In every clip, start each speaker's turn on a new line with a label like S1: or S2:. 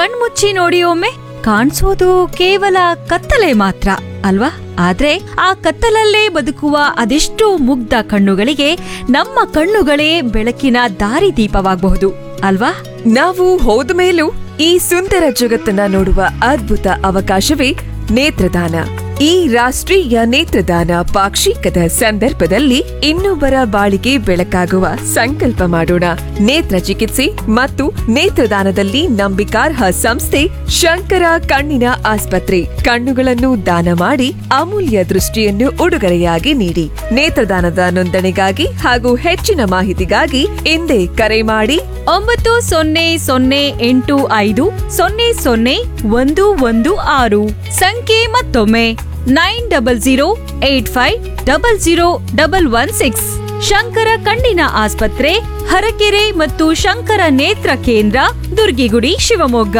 S1: ಕಣ್ಮುಚ್ಚಿ ನೋಡಿ ಒಮ್ಮೆ ಕಾಣಿಸೋದು ಕೇವಲ ಕತ್ತಲೆ ಮಾತ್ರ ಅಲ್ವಾ ಆದ್ರೆ ಆ ಕತ್ತಲಲ್ಲೇ ಬದುಕುವ ಅದೆಷ್ಟೋ ಮುಗ್ಧ ಕಣ್ಣುಗಳಿಗೆ ನಮ್ಮ ಕಣ್ಣುಗಳೇ ಬೆಳಕಿನ ದಾರಿದೀಪವಾಗಬಹುದು ಅಲ್ವಾ
S2: ನಾವು ಹೋದ ಮೇಲೂ ಈ ಸುಂದರ ಜಗತ್ತನ್ನ ನೋಡುವ ಅದ್ಭುತ ಅವಕಾಶವೇ ನೇತ್ರದಾನ ಈ ರಾಷ್ಟ್ರೀಯ ನೇತ್ರದಾನ ಪಾಕ್ಷಿಕದ ಸಂದರ್ಭದಲ್ಲಿ ಇನ್ನೊಬ್ಬರ ಬಾಳಿಗೆ ಬೆಳಕಾಗುವ ಸಂಕಲ್ಪ ಮಾಡೋಣ ನೇತ್ರ ಚಿಕಿತ್ಸೆ ಮತ್ತು ನೇತ್ರದಾನದಲ್ಲಿ ನಂಬಿಕಾರ್ಹ ಸಂಸ್ಥೆ ಶಂಕರ ಕಣ್ಣಿನ ಆಸ್ಪತ್ರೆ ಕಣ್ಣುಗಳನ್ನು ದಾನ ಮಾಡಿ ಅಮೂಲ್ಯ ದೃಷ್ಟಿಯನ್ನು ಉಡುಗೊರೆಯಾಗಿ ನೀಡಿ ನೇತ್ರದಾನದ ನೋಂದಣಿಗಾಗಿ ಹಾಗೂ ಹೆಚ್ಚಿನ ಮಾಹಿತಿಗಾಗಿ ಹಿಂದೆ ಕರೆ ಮಾಡಿ
S1: ಒಂಬತ್ತು ಸೊನ್ನೆ ಸೊನ್ನೆ ಎಂಟು ಐದು ಸೊನ್ನೆ ಸೊನ್ನೆ ಒಂದು ಒಂದು ಆರು ಸಂಖ್ಯೆ ಮತ್ತೊಮ್ಮೆ nine double zero eight five double zero double one six Shankara ಕಣ್ಣಿನ ಆಸ್ಪತ್ರೆ ಹರಕೆರೆ ಮತ್ತು ಶಂಕರ ನೇತ್ರ ಕೇಂದ್ರ ದುರ್ಗಿಗುಡಿ ಶಿವಮೊಗ್ಗ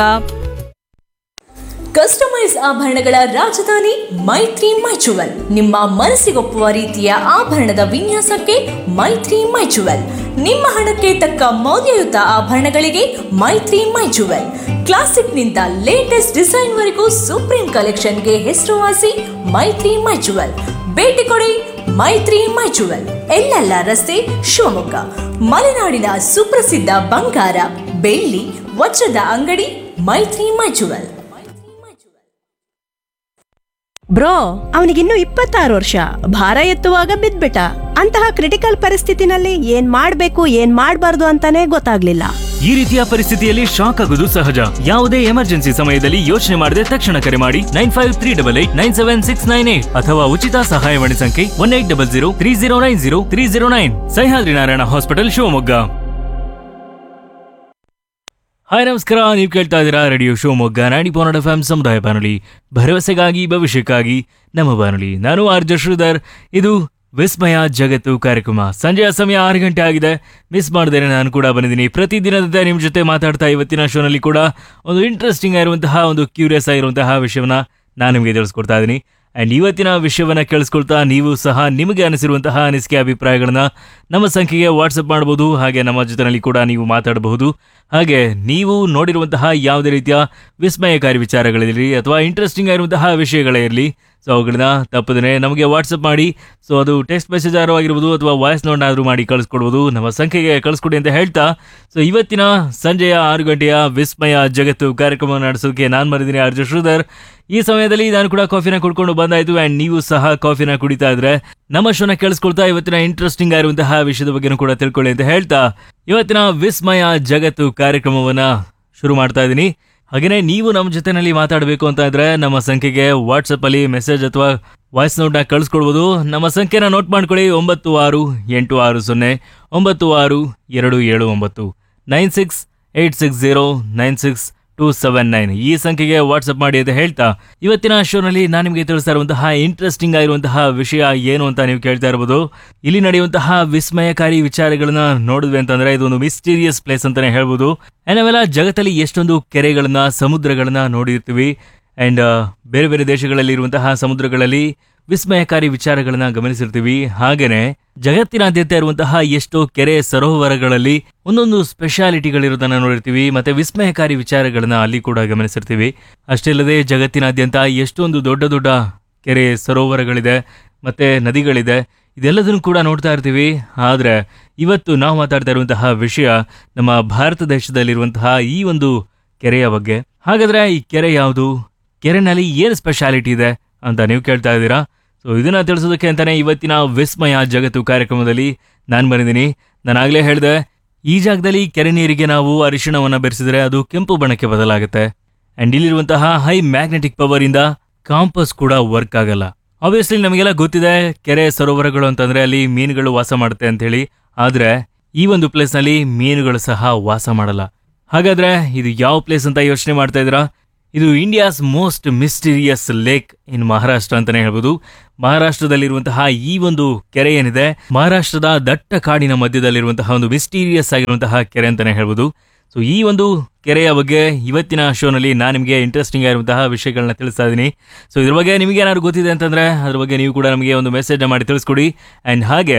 S3: ಕಸ್ಟಮೈಸ್ ಆಭರಣಗಳ ರಾಜಧಾನಿ ಮೈತ್ರಿ ಮೈಚುವಲ್ ನಿಮ್ಮ ಮನಸ್ಸಿಗೊಪ್ಪುವ ರೀತಿಯ ಆಭರಣದ ವಿನ್ಯಾಸಕ್ಕೆ ಮೈತ್ರಿ ಮೈಚುವಲ್ ನಿಮ್ಮ ಹಣಕ್ಕೆ ತಕ್ಕ ಮೌಲ್ಯಯುತ ಆಭರಣಗಳಿಗೆ ಮೈತ್ರಿ ಮೈಚುವಲ್ ಕ್ಲಾಸಿಕ್ನಿಂದ ಲೇಟೆಸ್ಟ್ ಡಿಸೈನ್ವರೆಗೂ ಸುಪ್ರೀಂ ಕಲೆಕ್ಷನ್ಗೆ ಹೆಸರುವಾಸಿ ಮೈತ್ರಿ ಮೈಚುವಲ್ ಭೇಟಿ ಕೊಡಿ ಮೈತ್ರಿ ಮೈಚುವಲ್ ಎಲ್ಲೆಲ್ಲ ರಸ್ತೆ ಶಿವಮೊಗ್ಗ ಮಲೆನಾಡಿನ ಸುಪ್ರಸಿದ್ಧ ಬಂಗಾರ ಬೆಳ್ಳಿ ವಜ್ರದ ಅಂಗಡಿ ಮೈತ್ರಿ ಮೈಚುವಲ್
S4: ಬ್ರೋ ಅವನಿಗಿನ್ನೂ ಇಪ್ಪತ್ತಾರು ವರ್ಷ ಭಾರ ಎತ್ತುವಾಗ ಬಿದ್ಬಿಟ್ಟ ಅಂತಹ ಕ್ರಿಟಿಕಲ್ ಪರಿಸ್ಥಿತಿನಲ್ಲಿ ಏನ್ ಮಾಡ್ಬೇಕು ಏನ್ ಮಾಡ್ಬಾರ್ದು ಅಂತಾನೆ ಗೊತ್ತಾಗ್ಲಿಲ್ಲ
S5: ಈ ರೀತಿಯ ಪರಿಸ್ಥಿತಿಯಲ್ಲಿ ಶಾಕ್ ಆಗುವುದು ಸಹಜ ಯಾವುದೇ ಎಮರ್ಜೆನ್ಸಿ ಸಮಯದಲ್ಲಿ ಯೋಚನೆ ಮಾಡದೆ ತಕ್ಷಣ ಕರೆ ಮಾಡಿ nine five three double eight nine seven six nine eight ಅಥವಾ ಉಚಿತ ಸಹಾಯವಾಣಿ ಸಂಖ್ಯೆ one eight double zero three zero nine zero three zero nine Sahyadri Narayana hospital Shivamogga hi ನಮಸ್ಕಾರ ನೀವು ಕೇಳ್ತಾ ಇದ್ದೀರಾ ರೇಡಿಯೋ ಶಿವಮೊಗ್ಗ ನಾಡಿ ಪೋನಡ್ ಎಫ್ ಎಂ ಸಮುದಾಯ ಬಾನುಲಿ ಭರವಸೆಗಾಗಿ ಭವಿಷ್ಯಕ್ಕಾಗಿ ನಮ್ಮ ಬಾನುಲಿ ನಾನು ಆರ್ ಜೆ ಶ್ರೀಧರ್ ಇದು ವಿಸ್ಮಯ ಜಗತ್ತು ಕಾರ್ಯಕ್ರಮ ಸಂಜೆಯ ಸಮಯ ಆರು ಗಂಟೆ ಆಗಿದೆ ಮಿಸ್ ಮಾಡದೇನೆ ನಾನು ಕೂಡ ಬಂದಿದ್ದೀನಿ ಪ್ರತಿದಿನದಂತೆ ನಿಮ್ಮ ಜೊತೆ ಮಾತಾಡ್ತಾ ಇವತ್ತಿನ ಶೋನಲ್ಲಿ ಕೂಡ ಒಂದು ಇಂಟ್ರೆಸ್ಟಿಂಗ್ ಆಗಿರುವಂತಹ ಒಂದು ಕ್ಯೂರಿಯಸ್ ಆಗಿರುವಂತಹ ವಿಷಯವನ್ನ ನಾನು ನಿಮಗೆ ತಿಳಿಸ್ಕೊಡ್ತಾ ಇದ್ದೀನಿ ಆ್ಯಂಡ್ ಇವತ್ತಿನ ವಿಷಯವನ್ನ ಕೇಳಿಸ್ಕೊಳ್ತಾ ನೀವು ಸಹ ನಿಮಗೆ ಅನಿಸಿರುವಂತಹ ಅನಿಸಿಕೆ ಅಭಿಪ್ರಾಯಗಳನ್ನ ನಮ್ಮ ಸಂಖ್ಯೆಗೆ ವಾಟ್ಸಪ್ ಮಾಡಬಹುದು ಹಾಗೆ ನಮ್ಮ ಜೊತೆನಲ್ಲಿ ಕೂಡ ನೀವು ಮಾತಾಡಬಹುದು ಹಾಗೆ ನೀವು ನೋಡಿರುವಂತಹ ಯಾವುದೇ ರೀತಿಯ ವಿಸ್ಮಯಕಾರಿ ವಿಚಾರಗಳಿರಲಿ ಅಥವಾ ಇಂಟ್ರೆಸ್ಟಿಂಗ್ ಆಗಿರುವಂತಹ ವಿಷಯಗಳೇ ಇರಲಿ ಸೊ ಅವುಗಳನ್ನ ತಪ್ಪದೇ ನಮಗೆ ವಾಟ್ಸಪ್ ಮಾಡಿ ಸೊ ಅದು ಟೆಕ್ಸ್ಟ್ ಮೆಸೇಜ್ ಆದ್ರೂ ಆಗಿರ್ಬೋದು ಅಥವಾ ವಾಯ್ಸ್ ನೋಟ್ನಾದ್ರೂ ಮಾಡಿ ಕಳಿಸ್ಕೊಡ್ಬೋದು ನಮ್ಮ ಸಂಖ್ಯೆಗೆ ಕಳಿಸ್ಕೊಡಿ ಅಂತ ಹೇಳ್ತಾ ಸೊ ಇವತ್ತಿನ ಸಂಜೆಯ ಆರು ಗಂಟೆಯ ವಿಸ್ಮಯ ಜಗತ್ತು ಕಾರ್ಯಕ್ರಮವನ್ನು ನಡೆಸೋಕೆ ನಾನು ಮರಿದ್ದೀನಿ ಅರ್ಜುನ್ ಶ್ರೀಧರ್ ಈ ಸಮಯದಲ್ಲಿ ನಾನು ಕೂಡ ಕಾಫಿನ ಕುಡ್ಕೊಂಡು ಬಂದಾಯ್ತು ಆ್ಯಂಡ್ ನೀವು ಸಹ ಕಾಫಿನ ಕುಡಿತಾ ಇದ್ರೆ ನಮ್ಮ ಶೋನ ಕೇಳಿಸ್ಕೊಳ್ತಾ ಇವತ್ತಿನ ಇಂಟ್ರೆಸ್ಟಿಂಗ್ ಆಗಿರುವಂತಹ ವಿಷಯದ ಬಗ್ಗೆನೂ ಕೂಡ ತಿಳ್ಕೊಳ್ಳಿ ಅಂತ ಹೇಳ್ತಾ ಇವತ್ತಿನ ವಿಸ್ಮಯ ಜಗತ್ತು ಕಾರ್ಯಕ್ರಮವನ್ನ ಶುರು ಮಾಡ್ತಾ ಇದ್ದೀನಿ ಹಾಗೆಯೇ ನೀವು ನಮ್ಮ ಜೊತೆನಲ್ಲಿ ಮಾತಾಡಬೇಕು ಅಂತ ಇದ್ರೆ ನಮ್ಮ ಸಂಖ್ಯೆಗೆ ವಾಟ್ಸಪ್ ಅಲ್ಲಿ ಮೆಸೇಜ್ ಅಥವಾ ವಾಯ್ಸ್ ನೋಟ್ನ ಕಳಿಸ್ಕೊಡ್ಬೋದು ನಮ್ಮ ಸಂಖ್ಯೆನ ನೋಟ್ ಮಾಡ್ಕೊಳ್ಳಿ ಒಂಬತ್ತು ಆರು ಎಂಟು ಆರು ಸೊನ್ನೆ ಒಂಬತ್ತು ಆರು ಎರಡು ಏಳು ಒಂಬತ್ತು nine six eight six zero nine six two seven nine ಈ ಸಂಖ್ಯೆಗೆ ವಾಟ್ಸಪ್ ಮಾಡಿ ಅಂತ ಹೇಳ್ತಾ ಇವತ್ತಿನ ಶೋನಲ್ಲಿ ನಾನು ನಿಮಗೆ ತಿಳಿಸ್ತಾ ಇರುವಂತಹ ಇಂಟ್ರೆಸ್ಟಿಂಗ್ ಆಗಿರುವಂತಹ ವಿಷಯ ಏನು ಅಂತ ನೀವು ಕೇಳ್ತಾ ಇರ್ಬೋದು ಇಲ್ಲಿ ನಡೆಯುವಂತಹ ವಿಸ್ಮಯಕಾರಿ ವಿಚಾರಗಳನ್ನ ನೋಡಿದ್ವಿ ಅಂತಂದ್ರೆ ಇದೊಂದು ಮಿಸ್ಟೀರಿಯಸ್ ಪ್ಲೇಸ್ ಅಂತಾನೆ ಹೇಳ್ಬೋದು And ನಾವೆಲ್ಲ ಜಗತ್ತಲ್ಲಿ ಎಷ್ಟೊಂದು ಕೆರೆಗಳನ್ನ ಸಮುದ್ರಗಳನ್ನ ನೋಡಿರ್ತೀವಿ ಅಂಡ್ ಬೇರೆ ಬೇರೆ ದೇಶಗಳಲ್ಲಿ ಇರುವಂತಹ ಸಮುದ್ರಗಳಲ್ಲಿ ವಿಸ್ಮಯಕಾರಿ ವಿಚಾರಗಳನ್ನ ಗಮನಿಸಿರ್ತೀವಿ ಹಾಗೇನೆ ಜಗತ್ತಿನಾದ್ಯಂತ ಇರುವಂತಹ ಎಷ್ಟೋ ಕೆರೆ ಸರೋವರಗಳಲ್ಲಿ ಒಂದೊಂದು ಸ್ಪೆಷಾಲಿಟಿಗಳಿರೋದನ್ನ ನೋಡಿರ್ತೀವಿ ಮತ್ತೆ ವಿಸ್ಮಯಕಾರಿ ವಿಚಾರಗಳನ್ನ ಅಲ್ಲಿ ಕೂಡ ಗಮನಿಸಿರ್ತೀವಿ ಅಷ್ಟೇ ಅಲ್ಲದೆ ಜಗತ್ತಿನಾದ್ಯಂತ ಎಷ್ಟೊಂದು ದೊಡ್ಡ ದೊಡ್ಡ ಕೆರೆ ಸರೋವರಗಳಿದೆ ಮತ್ತೆ ನದಿಗಳಿದೆ ಇದೆಲ್ಲದನ್ನು ಕೂಡ ನೋಡ್ತಾ ಇರ್ತೀವಿ ಆದ್ರೆ ಇವತ್ತು ನಾವು ಮಾತಾಡ್ತಾ ಇರುವಂತಹ ವಿಷಯ ನಮ್ಮ ಭಾರತ ದೇಶದಲ್ಲಿರುವಂತಹ ಈ ಒಂದು ಕೆರೆಯ ಬಗ್ಗೆ ಹಾಗಾದ್ರೆ ಈ ಕೆರೆ ಯಾವುದು ಕೆರೆನಲ್ಲಿ ಏನು ಸ್ಪೆಷಾಲಿಟಿ ಇದೆ ಅಂತ ನೀವು ಕೇಳ್ತಾ ಇದ್ದೀರಾ ಸೊ ಇದನ್ನ ತಿಳಿಸೋದಕ್ಕೆ ಅಂತಾನೆ ಇವತ್ತಿನ ವಿಸ್ಮಯ ಜಗತ್ತು ಕಾರ್ಯಕ್ರಮದಲ್ಲಿ ನಾನು ಬಂದಿದ್ದೀನಿ ನಾನು ಆಗ್ಲೇ ಹೇಳಿದೆ ಈ ಜಾಗದಲ್ಲಿ ಕೆರೆ ನೀರಿಗೆ ನಾವು ಅರಿಶಿಣವನ್ನ ಬೆರೆಸಿದ್ರೆ ಅದು ಕೆಂಪು ಬಣ್ಣಕ್ಕೆ ಬದಲಾಗುತ್ತೆ ಅಂಡ್ ಇಲ್ಲಿರುವಂತಹ ಹೈ ಮ್ಯಾಗ್ನೆಟಿಕ್ ಪವರ್ ಇಂದ ಕಾಂಪಸ್ ಕೂಡ ವರ್ಕ್ ಆಗಲ್ಲ ಆಬ್ವಿಯಸ್ಲಿ ನಮಗೆಲ್ಲ ಗೊತ್ತಿದೆ ಕೆರೆ ಸರೋವರಗಳು ಅಂತಂದ್ರೆ ಅಲ್ಲಿ ಮೀನುಗಳು ವಾಸ ಮಾಡುತ್ತೆ ಅಂತ ಹೇಳಿ ಆದ್ರೆ ಈ ಒಂದು ಪ್ಲೇಸ್ ನಲ್ಲಿ ಮೀನುಗಳು ಸಹ ವಾಸ ಮಾಡಲ್ಲ ಹಾಗಾದ್ರೆ ಇದು ಯಾವ ಪ್ಲೇಸ್ ಅಂತ ಯೋಚನೆ ಮಾಡ್ತಾ ಇದ್ದೀರಾ ಇದು India's most mysterious lake in Maharashtra ಅಂತಾನೆ ಹೇಳ್ಬೋದು ಮಹಾರಾಷ್ಟ್ರದಲ್ಲಿರುವಂತಹ ಈ ಒಂದು ಕೆರೆ ಏನಿದೆ ಮಹಾರಾಷ್ಟ್ರದ ದಟ್ಟ ಕಾಡಿನ ಮಧ್ಯದಲ್ಲಿರುವಂತಹ ಒಂದು ಮಿಸ್ಟೀರಿಯಸ್ ಆಗಿರುವಂತಹ ಕೆರೆ ಅಂತಾನೆ ಹೇಳ್ಬೋದು ಸೊ ಈ ಒಂದು ಕೆರೆಯ ಬಗ್ಗೆ ಇವತ್ತಿನ ಶೋನಲ್ಲಿ ನಾನು ನಿಮಗೆ ಇಂಟ್ರೆಸ್ಟಿಂಗ್ ಆಗಿರುವಂತಹ ವಿಷಯಗಳನ್ನ ತಿಳಿಸ್ತಾ ಇದ್ದೀನಿ ಸೊ ಇದ್ರ ಬಗ್ಗೆ ನಿಮಗೆ ಏನಾದ್ರು ಗೊತ್ತಿದೆ ಅಂತಂದ್ರೆ ಅದ್ರ ಬಗ್ಗೆ ನೀವು ಕೂಡ ನಮಗೆ ಒಂದು ಮೆಸೇಜ್ ಮಾಡಿ ತಿಳಿಸ್ಕೊಡಿ ಆ್ಯಂಡ್ ಹಾಗೆ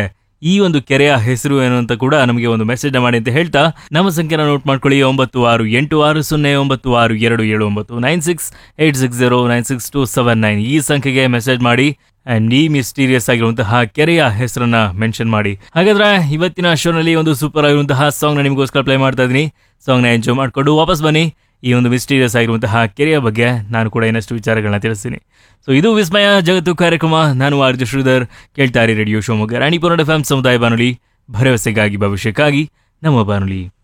S5: ಈ ಒಂದು ಕೆರೆಯ ಹೆಸರು ಏನು ಅಂತ ಕೂಡ ನಮಗೆ ಒಂದು ಮೆಸೇಜ್ ಮಾಡಿ ಅಂತ ಹೇಳ್ತಾ ನಮ್ಮ ಸಂಖ್ಯೆನ ನೋಟ್ ಮಾಡ್ಕೊಳ್ಳಿ ಒಂಬತ್ತು ಆರು ಎಂಟು ಆರು ಸೊನ್ನೆ ಒಂಬತ್ತು ಆರು ಎರಡು ಏಳು ಒಂಬತ್ತು nine six eight six zero nine six two seven nine ಈ ಸಂಖ್ಯೆಗೆ ಮೆಸೇಜ್ ಮಾಡಿ ಅಂಡ್ ಈ ಮಿಸ್ಟೀರಿಯಸ್ ಆಗಿರುವಂತಹ ಕೆರೆಯ ಹೆಸರನ್ನ ಮೆನ್ಷನ್ ಮಾಡಿ ಹಾಗಾದ್ರೆ ಇವತ್ತಿನ ಶೋನಲ್ಲಿ ಒಂದು ಸೂಪರ್ ಆಗಿರುವಂತಹ ಸಾಂಗ್ ನ ನಿಮಗೋಸ್ಕರ ಪ್ಲೇ ಮಾಡ್ತಾ ಇದ್ದೀನಿ ಸಾಂಗ್ ನ ಎಂಜಾಯ್ ಮಾಡ್ಕೊಂಡು ವಾಪಸ್ ಬನ್ನಿ ಈ ಒಂದು ಮಿಸ್ಟೀರಿಯಸ್ ಆಗಿರುವಂತಹ ಕೆರೆಯ ಬಗ್ಗೆ ನಾನು ಕೂಡ ಇನ್ನಷ್ಟು ವಿಚಾರಗಳನ್ನ ತಿಳಿಸ್ತೀನಿ ಸೊ ಇದು ವಿಸ್ಮಯ ಜಗತ್ತು ಕಾರ್ಯಕ್ರಮ ನಾನು ಆರ್ ಜೆ ಶ್ರೀಧರ್ ಕೇಳ್ತಾರೆ radio Shivamogga Ranipura F M ಸಮುದಾಯ ಬಾನುಲಿ ಭರವಸೆಗಾಗಿ ಭವಿಷ್ಯಕ್ಕಾಗಿ ನಮ್ಮ ಬಾನುಲಿ